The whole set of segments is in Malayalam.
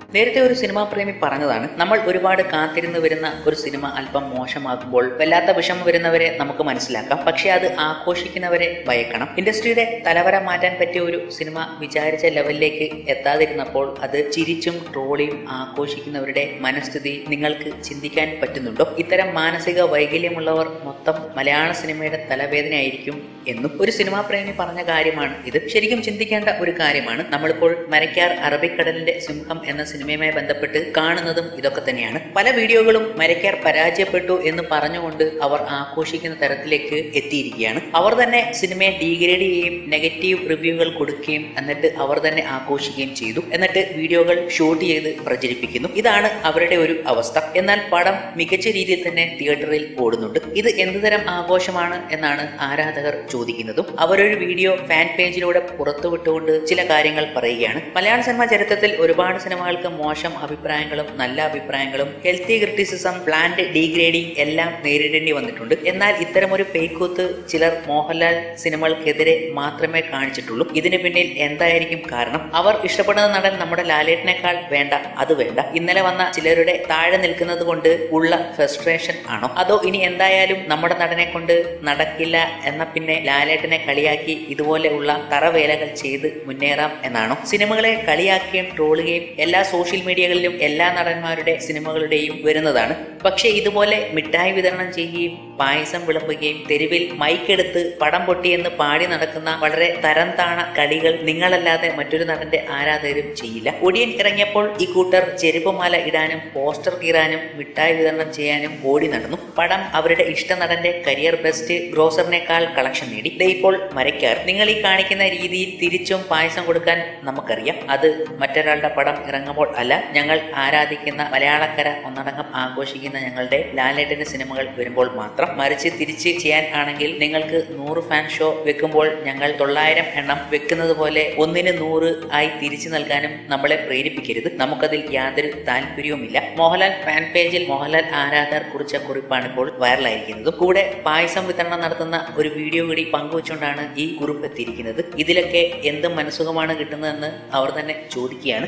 നേരത്തെ ഒരു സിനിമാ പ്രേമി പറഞ്ഞതാണ് നമ്മൾ ഒരുപാട് കാത്തിരുന്ന് വരുന്ന ഒരു സിനിമ അല്പം മോശമാകുമ്പോൾ വല്ലാത്ത വിഷമം വരുന്നവരെ നമുക്ക് മനസ്സിലാക്കാം പക്ഷെ അത് ആഘോഷിക്കുന്നവരെ ഭയക്കണം ഇൻഡസ്ട്രിയുടെ തലവര മാറ്റാൻ പറ്റിയ ഒരു സിനിമ വിചാരിച്ച ലെവലിലേക്ക് എത്താതിരുന്നപ്പോൾ അത് ചിരിച്ചും ട്രോളിയും ആഘോഷിക്കുന്നവരുടെ മനസ്ഥിതി നിങ്ങൾക്ക് ചിന്തിക്കാൻ പറ്റുന്നുണ്ടോ ഇത്തരം മാനസിക വൈകല്യമുള്ളവർ മൊത്തം മലയാള സിനിമയുടെ തലവേദനയായിരിക്കും എന്നും ഒരു സിനിമാ പ്രേമി പറഞ്ഞ കാര്യമാണ് ഇത് ശരിക്കും ചിന്തിക്കേണ്ട ഒരു കാര്യമാണ് നമ്മളിപ്പോൾ മരക്കാർ അറബിക്കടലിന്റെ സിംഹം എന്ന സിനിമയുമായി ബന്ധപ്പെട്ട് കാണുന്നതും ഇതൊക്കെ തന്നെയാണ് പല വീഡിയോകളും മരക്കാർ പരാജയപ്പെട്ടു എന്ന് പറഞ്ഞുകൊണ്ട് അവർ ആഘോഷിക്കുന്ന തരത്തിലേക്ക് എത്തിയിരിക്കുകയാണ് അവർ തന്നെ സിനിമയെ ഡീഗ്രേഡ് ചെയ്യുകയും നെഗറ്റീവ് റിവ്യൂകൾ കൊടുക്കുകയും എന്നിട്ട് അവർ തന്നെ ആഘോഷിക്കുകയും ചെയ്തു എന്നിട്ട് വീഡിയോകൾ ഷൂട്ട് ചെയ്ത് പ്രചരിപ്പിക്കുന്നു ഇതാണ് അവരുടെ ഒരു അവസ്ഥ എന്നാൽ പടം മികച്ച രീതിയിൽ തന്നെ തിയേറ്ററിൽ ഓടുന്നുണ്ട് ഇത് എന്തുതരം ആഘോഷമാണ് എന്നാണ് ആരാധകർ ചോദിക്കുന്നതും അവരൊരു വീഡിയോ ഫാൻ പേജിലൂടെ പുറത്തുവിട്ടുകൊണ്ട് ചില കാര്യങ്ങൾ പറയുകയാണ് മലയാള സിനിമ ചരിത്രത്തിൽ ഒരുപാട് സിനിമകൾക്ക് മോശം അഭിപ്രായങ്ങളും നല്ല അഭിപ്രായങ്ങളും ഹെൽത്തി ക്രിറ്റിസിസം പ്ലാന്റ് ഡീഗ്രേഡിംഗ് എല്ലാം നേരിടേണ്ടി വന്നിട്ടുണ്ട് എന്നാൽ ഇത്തരമൊരു പേക്കൂത്ത് ചിലർ മോഹൻലാൽ സിനിമകൾക്കെതിരെ മാത്രമേ കാണിച്ചിട്ടുള്ളൂ ഇതിന് പിന്നിൽ എന്തായിരിക്കും കാരണം അവർ ഇഷ്ടപ്പെടുന്ന നടൻ നമ്മുടെ ലാലേട്ടനേക്കാൾ വേണ്ട അത് വേണ്ട ഇന്നലെ വന്ന ചിലരുടെ താഴെ നിൽക്കുന്നത് കൊണ്ട് ഉള്ള ഫ്രസ്ട്രേഷൻ ആണോ അതോ ഇനി എന്തായാലും നമ്മുടെ നടനെ കൊണ്ട് നടക്കില്ല എന്ന പിന്നെ ലാലേട്ടനെ കളിയാക്കി ഇതുപോലെയുള്ള തറവേലകൾ ചെയ്ത് മുന്നേറാം എന്നാണോ സിനിമകളെ കളിയാക്കുകയും ട്രോളുകയും എല്ലാ സോഷ്യൽ മീഡിയകളിലും എല്ലാ നടന്മാരുടെ സിനിമകളുടെയും വരുന്നതാണ് പക്ഷേ ഇതുപോലെ മിഠായി വിതരണം ചെയ്യുകയും പായസം വിളമ്പുകയും തെരുവിൽ മൈക്കെടുത്ത് പടം പൊട്ടിയെന്ന് പാടി നടക്കുന്ന വളരെ തരം താണ കളികൾ നിങ്ങളല്ലാതെ മറ്റൊരു നടന്റെ ആരാധകരും ചെയ്യില്ല ഒടിയൻ ഇറങ്ങിയപ്പോൾ ഈ കൂട്ടർ ചെരുപ്പുമാല ഇടാനും പോസ്റ്റർ കീറാനും മിഠായി വിതരണം ചെയ്യാനും ഓടി നടന്നു പടം അവരുടെ ഇഷ്ട നടന്റെ കരിയർ ബെസ്റ്റ് ഗ്രോസറിനേക്കാൾ കളക്ഷൻ നേടി ദേ ഇപ്പോൾ മരയ്ക്കാർ നിങ്ങൾ ഈ കാണിക്കുന്ന രീതിയിൽ തിരിച്ചും പായസം കൊടുക്കാൻ നമുക്കറിയാം അത് മറ്റൊരാളുടെ പടം ഇറങ്ങുമ്പോൾ അല്ല ഞങ്ങൾ ആരാധിക്കുന്ന മലയാളക്കര ഒന്നടങ്കം ആഘോഷിക്കുന്ന ഞങ്ങളുടെ ലാലേട്ടന്റെ സിനിമകൾ വരുമ്പോൾ മാത്രം മറിച്ച് തിരിച്ച് ചെയ്യാൻ ആണെങ്കിൽ നിങ്ങൾക്ക് നൂറ് ഫാൻ ഷോ വെക്കുമ്പോൾ ഞങ്ങൾ തൊള്ളായിരം എണ്ണം വെക്കുന്നത് പോലെ ഒന്നിന് നൂറ് ആയി തിരിച്ചു നൽകാനും നമ്മളെ പ്രേരിപ്പിക്കരുത് നമുക്കതിൽ യാതൊരു താല്പര്യവുമില്ല മോഹൻലാൽ ഫാൻ പേജിൽ മോഹൻലാൽ ആരാധകർ കുറിച്ച കുറിപ്പാണ് ഇപ്പോൾ വൈറലായിരിക്കുന്നത് കൂടെ പായസം വിതരണം നടത്തുന്ന ഒരു വീഡിയോ കൂടി പങ്കുവച്ചുകൊണ്ടാണ് ഈ കുറിപ്പ് എത്തിയിരിക്കുന്നത് ഇതിലൊക്കെ എന്ത് മനസ്സുഖമാണ് കിട്ടുന്നതെന്ന് അവർ തന്നെ ചോദിക്കുകയാണ്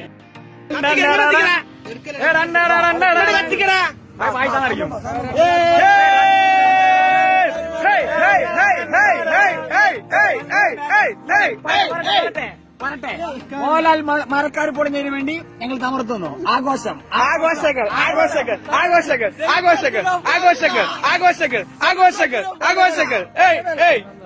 മോഹൻലാൽ മരക്കാർ പൊളിഞ്ഞതിന് വേണ്ടി ഞങ്ങൾ തമർത്തുന്നു ആഘോഷം ആഘോഷങ്ങൾ ആഘോഷങ്ങൾ ആഘോഷങ്ങൾ ആഘോഷങ്ങൾ ആഘോഷങ്ങൾ ആഘോഷങ്ങൾ ആഘോഷങ്ങൾ ആഘോഷങ്ങൾ ഏയ് ഏയ്